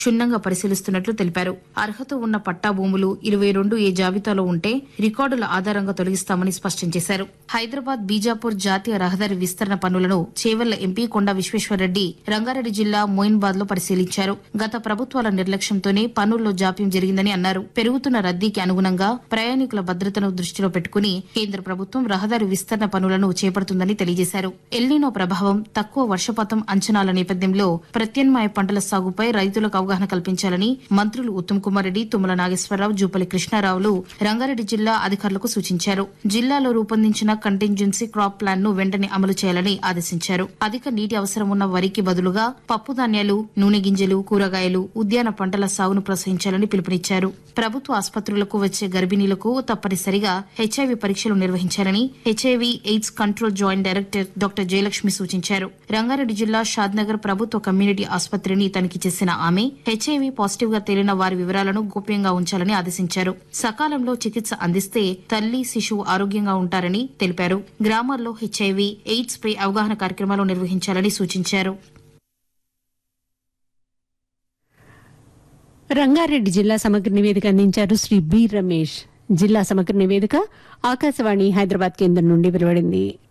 క్షుణ్ణంగా పరిశీలిస్తున్నట్లు తెలిపారు అర్హత ఉన్న పట్టా భూములు ఇరవై రెండు ఏ జాబితాలో ఉంటే రికార్డుల ఆధారంగా తొలగిస్తామని స్పష్టం చేశారు హైదరాబాద్ బీజాపూర్ జాతీయ రహదారి విస్తరణ పనులను చేవెళ్ల ఎంపీ కొండా విశ్వేశ్వరరెడ్డి రంగారెడ్డి జిల్లా మోయిన్బాద్ లో పరిశీలించారు గత ప్రభుత్వాల నిర్లక్ష్యంతోనే పనుల్లో జాప్యం జరిగిందని అన్నారు పెరుగుతున్న రద్దీకి అనుగుణంగా ప్రయాణికుల భద్రతను దృష్టిలో పెట్టుకుని కేంద్ర ప్రభుత్వం రహదారి విస్తరణ పనులను చేపడుతుందని తెలియజేశారు ఎల్నినో ప్రభావం తక్కువ వర్షపాతం అంచనాల నేపథ్యంలో ప్రత్యామ్నాయ పంటల సాగుపై రైతులకు అవగాహన కల్పించాలని మంత్రులు ఉత్తమ్ కుమార్ రెడ్డి తుమ్మల నాగేశ్వరరావు జూపల్లి కృష్ణారావులు రంగారెడ్డి జిల్లా అధికారులకు సూచించారు జిల్లాలో రూపొందించిన కంటింజెన్సీ క్రాప్ ప్లాన్ ను వెంటనే అమలు చేయాలని ఆదేశించారు అధిక నీటి అవసరం ఉన్న వరికి బదులుగా పప్పు ధాన్యాలు నూనె గింజలు కూరగాయలు ఉద్యాన పంటల సాగును ప్రోత్సహించాలని పిలుపునిచ్చారు ప్రభుత్వ ఆసుపత్రులకు వచ్చే గర్భిణీలకు తప్పనిసరిగా హెచ్ఐవి పరీక్షలు నిర్వహించాలని HIV AIDS control joint director doctor Jayalakshmi సూచించారు రంగారెడ్డి జిల్లా షాద్నగర్ ప్రభుత్వ కమ్యూనిటీ ఆసుపత్రిని తనిఖీ చేసిన ఆమె హెచ్ఐవి పాజిటివ్ గా తేలిన వారి వివరాలను గోప్యంగా ఉంచాలని ఆదేశించారు సకాలంలో చికిత్స అందిస్తే తల్లి శిశువు ఆరోగ్యంగా ఉంటారని తెలిపారు గ్రామాల్లో హెచ్ఐవి ఎయిడ్స్ పై అవగాహన కార్యక్రమాలు నిర్వహించాలని సూచించారు రంగారెడ్డి జిల్లా సమగ్ర నివేదిక అందించారు శ్రీ బి రమేష్ జిల్లా సమగ్ర నివేదిక ఆకాశవాణి హైదరాబాద్ కేంద్రం నుండి వెలువడింది